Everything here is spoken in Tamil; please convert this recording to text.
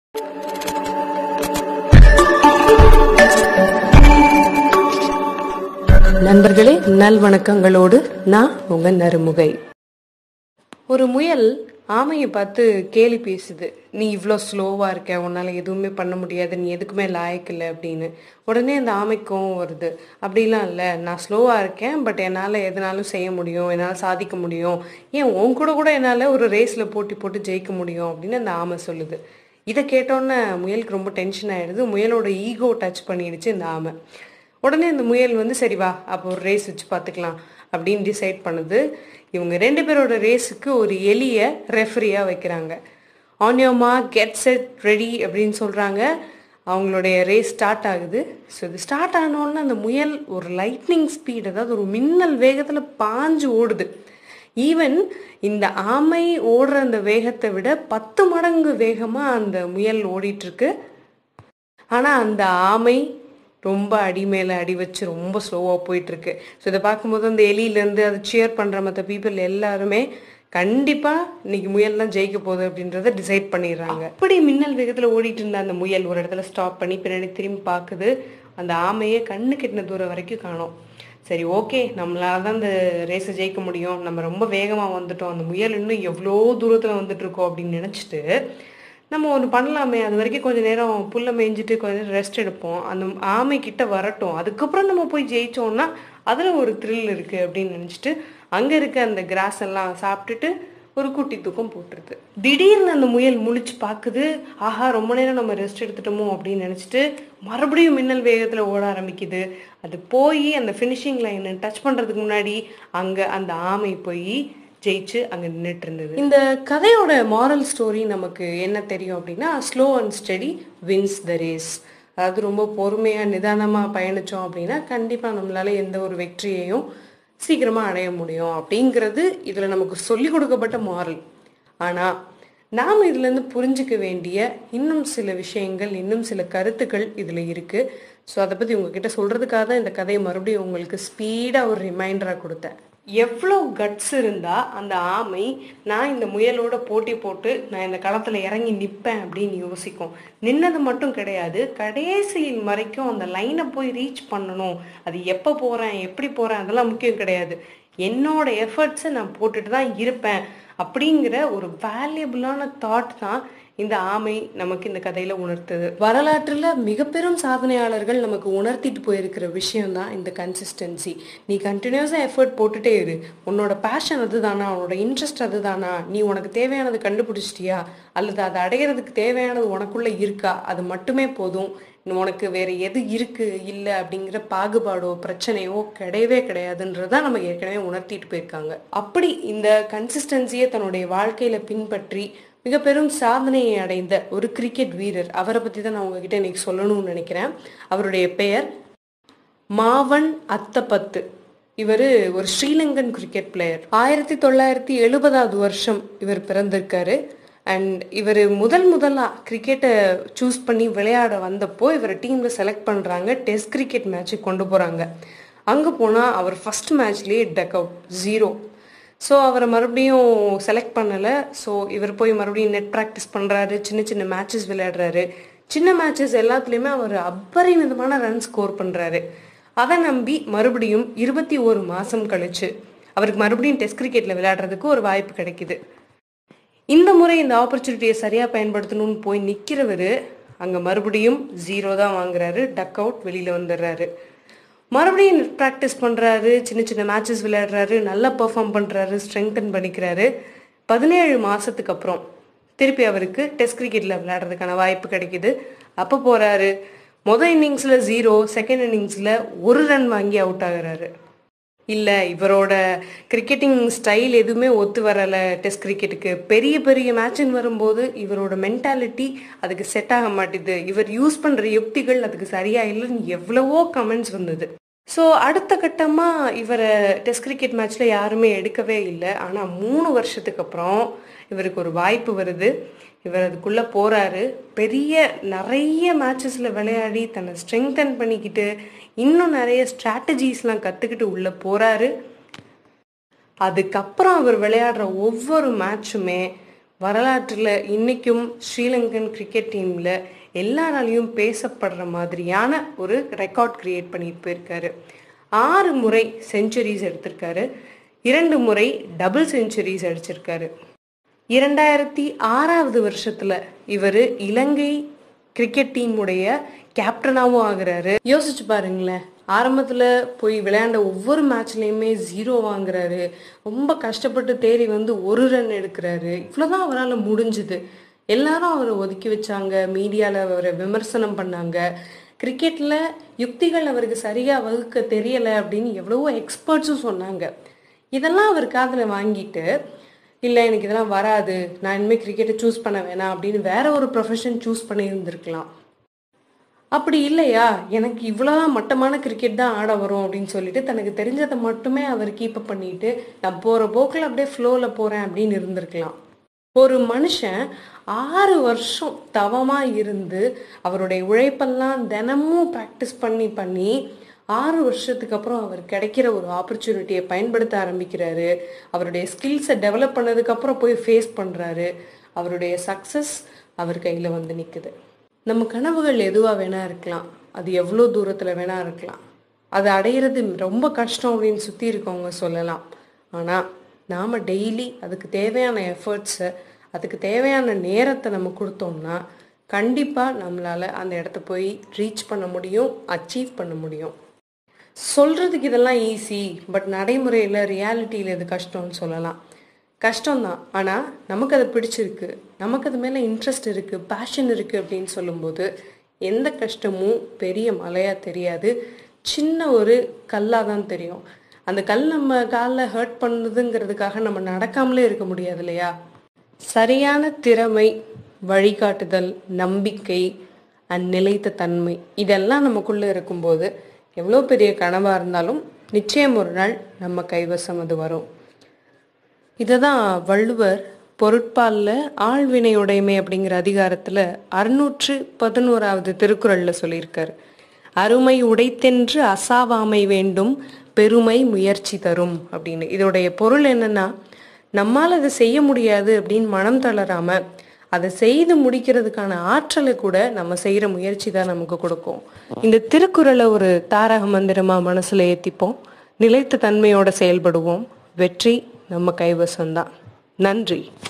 நண்பர்களே நல்வணக்கங்களோடு நான் உங்க நறுமுகை ஒரு முயல் ஆமையை பார்த்து கேலி பேசுது நீ இவ்வளோ ஸ்லோவாக இருக்க உன்னால் எதுவுமே பண்ண முடியாது நீ எதுக்குமே லாயக்கில்லை அப்படின்னு உடனே அந்த ஆமைக்கும் வருது அப்படிலாம் இல்லை நான் ஸ்லோவாக இருக்கேன் பட் என்னால் எதுனாலும் செய்ய முடியும் என்னால் சாதிக்க முடியும் ஏன் உன் கூட கூட என்னால் ஒரு ரேஸில் போட்டி போட்டு ஜெயிக்க முடியும் அப்படின்னு அந்த ஆமை சொல்லுது இதை கேட்டோன்னே முயலுக்கு ரொம்ப டென்ஷன் ஆயிடுது முயலோட ஈகோ டச் பண்ணிடுச்சு இந்த ஆமை உடனே இந்த முயல் வந்து சரி வா அப்போ ஒரு ரேஸ் வச்சு பார்த்துக்கலாம் அப்படின்னு டிசைட் பண்ணுது இவங்க ரெண்டு பேரோட ரேஸுக்கு ஒரு எலிய ரெஃபரியாக வைக்கிறாங்க on your mark get set ready அப்படின்னு சொல்கிறாங்க அவங்களுடைய ரேஸ் ஸ்டார்ட் ஆகுது ஸோ இது ஸ்டார்ட் ஆனோடனே அந்த முயல் ஒரு லைட்னிங் ஸ்பீட் அதாவது ஒரு மின்னல் வேகத்தில் பாஞ்சு ஓடுது ஈவன் இந்த ஆமை ஓடுற அந்த வேகத்தை விட பத்து மடங்கு வேகமாக அந்த முயல் ஓடிட்டு இருக்கு ஆனால் அந்த ஆமை ரொம்ப அடி மேலே அடி வச்சு ரொம்ப ஸ்லோவாக போயிட்டுருக்கு ஸோ இதை பார்க்கும்போது அந்த எலியிலேருந்து அதை சியர் பண்ணுற மற்ற பீப்புள் எல்லாருமே கண்டிப்பாக இன்னைக்கு முயல் தான் ஜெயிக்க போகுது அப்படின்றத டிசைட் பண்ணிடுறாங்க அப்படி மின்னல் வேகத்தில் ஓடிட்டு இருந்த அந்த முயல் ஒரு இடத்துல ஸ்டாப் பண்ணி பின்னாடி திரும்பி பார்க்குது அந்த ஆமையை கண்ணு கெட்டின தூரம் வரைக்கும் காணோம் சரி ஓகே நம்மளால தான் இந்த ரேஸை ஜெயிக்க முடியும் நம்ம ரொம்ப வேகமாக வந்துட்டோம் அந்த முயல் இன்னும் எவ்வளோ தூரத்தில் வந்துட்டு இருக்கோம் அப்படின்னு நினச்சிட்டு நம்ம ஒன்று பண்ணலாமே அது வரைக்கும் கொஞ்சம் நேரம் புல்லை மேய்ஞ்சிட்டு கொஞ்சம் நேரம் ரெஸ்ட் எடுப்போம் அந்த ஆமை கிட்ட வரட்டும் அதுக்கப்புறம் நம்ம போய் ஜெயிச்சோம்னா அதில் ஒரு த்ரில் இருக்குது அப்படின்னு நினச்சிட்டு அங்கே இருக்க அந்த கிராஸ் எல்லாம் சாப்பிட்டுட்டு ஒரு குட்டி தூக்கம் போட்டுருது திடீர்னு அந்த முயல் முழிச்சு பார்க்குது ஆஹா ரொம்ப நேரம் நம்ம ரெஸ்ட் எடுத்துட்டோமோ அப்படின்னு நினச்சிட்டு மறுபடியும் மின்னல் வேகத்தில் ஓட ஆரம்பிக்குது அது போய் அந்த ஃபினிஷிங் லைனை டச் பண்ணுறதுக்கு முன்னாடி அங்கே அந்த ஆமை போய் ஜெயிச்சு அங்கே நின்றுட்டு இருந்தது இந்த கதையோட மாரல் ஸ்டோரி நமக்கு என்ன தெரியும் அப்படின்னா slow and steady wins the race அதாவது ரொம்ப பொறுமையாக நிதானமாக பயணித்தோம் அப்படின்னா கண்டிப்பாக நம்மளால எந்த ஒரு வெற்றியையும் சீக்கிரமாக அடைய முடியும் அப்படிங்கிறது இதில் நமக்கு சொல்லி கொடுக்கப்பட்ட மாரல் ஆனால் நாம் இதுலேருந்து புரிஞ்சுக்க வேண்டிய இன்னும் சில விஷயங்கள் இன்னும் சில கருத்துக்கள் இதில் இருக்குது ஸோ அதை பற்றி உங்ககிட்ட சொல்கிறதுக்காக தான் இந்த கதையை மறுபடியும் உங்களுக்கு ஸ்பீடாக ஒரு ரிமைண்டராக கொடுத்தேன் எவ்வளோ கட்ஸ் இருந்தால் அந்த ஆமை நான் இந்த முயலோட போட்டி போட்டு நான் இந்த களத்தில் இறங்கி நிற்பேன் அப்படின்னு யோசிக்கும் நின்னது மட்டும் கிடையாது கடைசியில் வரைக்கும் அந்த லைனை போய் ரீச் பண்ணணும் அது எப்போ போகிறேன் எப்படி போகிறேன் அதெல்லாம் முக்கியம் கிடையாது என்னோட எஃபர்ட்ஸை நான் போட்டுட்டு தான் இருப்பேன் அப்படிங்கிற ஒரு வேல்யூபிளான தாட் தான் இந்த ஆமை நமக்கு இந்த கதையில உணர்த்துது வரலாற்றுல மிக பெரும் சாதனையாளர்கள் நமக்கு உணர்த்திட்டு போயிருக்கிற விஷயம் தான் இந்த கன்சிஸ்டன்சி நீ கண்டினியூஸா எஃபர்ட் போட்டுட்டே இரு உன்னோட பேஷன் அதுதானா உன்னோட இன்ட்ரெஸ்ட் அதுதானா நீ உனக்கு தேவையானது கண்டுபிடிச்சிட்டியா அல்லது அதை அடையிறதுக்கு தேவையானது உனக்குள்ள இருக்கா அது மட்டுமே போதும் உனக்கு வேற எது இருக்கு இல்லை அப்படிங்கிற பாகுபாடோ பிரச்சனையோ கிடையவே கிடையாதுன்றதான் நம்ம ஏற்கனவே உணர்த்திட்டு போயிருக்காங்க அப்படி இந்த கன்சிஸ்டன்சியை தன்னுடைய வாழ்க்கையில பின்பற்றி மிக பெரும் சாதனையை அடைந்த ஒரு கிரிக்கெட் வீரர் அவரை பற்றி தான் நான் உங்ககிட்ட இன்னைக்கு சொல்லணும்னு நினைக்கிறேன் அவருடைய பெயர் மாவன் அத்தபத்து இவர் ஒரு ஸ்ரீலங்கன் கிரிக்கெட் பிளேயர் ஆயிரத்தி தொள்ளாயிரத்தி எழுபதாவது வருஷம் இவர் பிறந்திருக்காரு அண்ட் இவர் முதல் முதலாக கிரிக்கெட்டை சூஸ் பண்ணி விளையாட வந்தப்போ இவரை டீமில் செலக்ட் பண்ணுறாங்க டெஸ்ட் கிரிக்கெட் மேட்ச்சுக்கு கொண்டு போகிறாங்க அங்கே போனால் அவர் ஃபஸ்ட் மேட்ச்லேயே டக் அவுட் ஜீரோ ஸோ அவரை மறுபடியும் செலக்ட் பண்ணலை ஸோ இவர் போய் மறுபடியும் நெட் ப்ராக்டிஸ் பண்ணுறாரு சின்ன சின்ன மேட்சஸ் விளையாடுறாரு சின்ன மேட்சஸ் எல்லாத்துலேயுமே அவர் அபரிமிதமான ரன் ஸ்கோர் பண்ணுறாரு அதை நம்பி மறுபடியும் இருபத்தி ஒரு மாதம் கழிச்சு அவருக்கு மறுபடியும் டெஸ்ட் கிரிக்கெட்டில் விளையாடுறதுக்கு ஒரு வாய்ப்பு கிடைக்குது இந்த முறை இந்த ஆப்பர்ச்சுனிட்டியை சரியாக பயன்படுத்தணும்னு போய் நிற்கிறவர் அங்கே மறுபடியும் ஜீரோ தான் வாங்குறாரு டக் அவுட் வெளியில் வந்துடுறாரு மறுபடியும் ப்ராக்டிஸ் பண்ணுறாரு சின்ன சின்ன மேட்சஸ் விளையாடுறாரு நல்லா பெர்ஃபார்ம் பண்ணுறாரு ஸ்ட்ரெங்தன் பண்ணிக்கிறாரு பதினேழு மாதத்துக்கு அப்புறம் திருப்பி அவருக்கு டெஸ்ட் கிரிக்கெட்டில் விளையாடுறதுக்கான வாய்ப்பு கிடைக்குது அப்போ போகிறாரு மொதல் இன்னிங்ஸில் ஜீரோ செகண்ட் இன்னிங்ஸில் ஒரு ரன் வாங்கி அவுட் ஆகுறாரு இல்லை இவரோட கிரிக்கெட்டிங் ஸ்டைல் எதுவுமே ஒத்து வரலை டெஸ்ட் கிரிக்கெட்டுக்கு பெரிய பெரிய மேட்ச்னு வரும்போது இவரோட மென்டாலிட்டி அதுக்கு செட் ஆக மாட்டேது இவர் யூஸ் பண்ணுற யுக்திகள் அதுக்கு சரியா இல்லைன்னு எவ்வளவோ கமெண்ட்ஸ் வந்தது ஸோ அடுத்த கட்டமாக இவரை டெஸ்ட் கிரிக்கெட் மேட்ச்சில் யாருமே எடுக்கவே இல்லை ஆனால் மூணு வருஷத்துக்கு அப்புறம் இவருக்கு ஒரு வாய்ப்பு வருது இவர் அதுக்குள்ளே போகிறாரு பெரிய நிறைய மேட்சஸில் விளையாடி தன்னை ஸ்ட்ரெங்தன் பண்ணிக்கிட்டு இன்னும் நிறைய ஸ்ட்ராட்டஜிஸ்லாம் கற்றுக்கிட்டு உள்ளே போகிறாரு அதுக்கப்புறம் அவர் விளையாடுற ஒவ்வொரு மேட்சுமே வரலாற்றில் இன்னைக்கும் ஸ்ரீலங்கன் கிரிக்கெட் டீமில் எல்லாராலையும் பேசப்படுற மாதிரியான ஒரு ரெக்கார்ட் கிரியேட் பண்ணிட்டு போயிருக்காரு ஆறு முறை செஞ்சுரிஸ் எடுத்திருக்காரு இரண்டு முறை டபுள் செஞ்சுரிஸ் அடிச்சிருக்காரு இரண்டாயிரத்தி ஆறாவது வருஷத்துல இவர் இலங்கை கிரிக்கெட் டீமுடைய கேப்டனாகவும் ஆகுறாரு யோசிச்சு பாருங்களேன் ஆரம்பத்தில் போய் விளையாண்ட ஒவ்வொரு மேட்ச்லேயுமே ஜீரோ வாங்குறாரு ரொம்ப கஷ்டப்பட்டு தேடி வந்து ஒரு ரன் எடுக்கிறாரு இவ்வளோதான் அவரால் முடிஞ்சுது எல்லாரும் அவரை ஒதுக்கி வச்சாங்க மீடியாவில் அவரை விமர்சனம் பண்ணாங்க கிரிக்கெட்டில் யுக்திகள் அவருக்கு சரியாக வகுக்க தெரியலை அப்படின்னு எவ்வளவோ எக்ஸ்பர்ட்ஸும் சொன்னாங்க இதெல்லாம் அவர் காதில் வாங்கிட்டு இல்லை எனக்கு இதெல்லாம் வராது நான் இனிமேல் கிரிக்கெட்டை சூஸ் பண்ண வேணாம் அப்படின்னு வேற ஒரு ப்ரொஃபஷன் சூஸ் பண்ணி இருந்திருக்கலாம் அப்படி இல்லையா எனக்கு இவ்வளோதான் மட்டமான கிரிக்கெட் தான் ஆட வரும் அப்படின்னு சொல்லிட்டு தனக்கு தெரிஞ்சதை மட்டுமே அவர் கீப் அப் பண்ணிட்டு நான் போகிற போக்கில் அப்படியே ஃப்ளோவில் போகிறேன் அப்படின்னு இருந்திருக்கலாம் ஒரு மனுஷன் ஆறு வருஷம் தவமாக இருந்து அவருடைய உழைப்பெல்லாம் தினமும் ப்ராக்டிஸ் பண்ணி பண்ணி ஆறு வருஷத்துக்கு அப்புறம் அவர் கிடைக்கிற ஒரு ஆப்பர்ச்சுனிட்டியை பயன்படுத்த ஆரம்பிக்கிறாரு அவருடைய ஸ்கில்ஸை டெவலப் பண்ணதுக்கப்புறம் போய் ஃபேஸ் பண்ணுறாரு அவருடைய சக்ஸஸ் அவர் கையில் வந்து நிற்குது நம்ம கனவுகள் எதுவாக வேணா இருக்கலாம் அது எவ்வளோ தூரத்தில் வேணா இருக்கலாம் அதை அடையிறது ரொம்ப கஷ்டம் அப்படின்னு சுற்றி இருக்கவங்க சொல்லலாம் ஆனால் நாம் டெய்லி அதுக்கு தேவையான எஃபர்ட்ஸை அதுக்கு தேவையான நேரத்தை நம்ம கொடுத்தோம்னா கண்டிப்பாக நம்மளால் அந்த இடத்த போய் ரீச் பண்ண முடியும் அச்சீவ் பண்ண முடியும் சொல்கிறதுக்கு இதெல்லாம் ஈஸி பட் நடைமுறையில் ரியாலிட்டியில் இது கஷ்டம்னு சொல்லலாம் கஷ்டம்தான் ஆனால் நமக்கு அது பிடிச்சிருக்கு நமக்கு அது மேலே இன்ட்ரெஸ்ட் இருக்குது பேஷன் இருக்குது அப்படின்னு சொல்லும்போது எந்த கஷ்டமும் பெரிய மலையாக தெரியாது சின்ன ஒரு கல்லாக தான் தெரியும் அந்த கல் நம்ம காலில் ஹர்ட் பண்ணுதுங்கிறதுக்காக நம்ம நடக்காமலே இருக்க முடியாது இல்லையா சரியான திறமை வழிகாட்டுதல் நம்பிக்கை அண்ட் நிலைத்த தன்மை இதெல்லாம் நமக்குள்ளே இருக்கும்போது எவ்வளோ பெரிய கனவாக இருந்தாலும் நிச்சயம் ஒரு நாள் நம்ம கைவசம் அது வரும் இதை தான் வள்ளுவர் பொருட்பாலில் ஆழ்வினையுடைமை அப்படிங்கிற அதிகாரத்தில் அறுநூற்று பதினோராவது திருக்குறளில் சொல்லியிருக்காரு அருமை உடைத்தென்று அசாவாமை வேண்டும் பெருமை முயற்சி தரும் அப்படின்னு இதோடைய பொருள் என்னன்னா நம்மால் அதை செய்ய முடியாது அப்படின்னு மனம் தளராம அதை செய்து முடிக்கிறதுக்கான ஆற்றலை கூட நம்ம செய்கிற முயற்சி தான் நமக்கு கொடுக்கும் இந்த திருக்குறளை ஒரு தாரக மந்திரமாக மனசில் ஏற்றிப்போம் நிலைத்த தன்மையோட செயல்படுவோம் வெற்றி நம்ம கைவசம்தான் நன்றி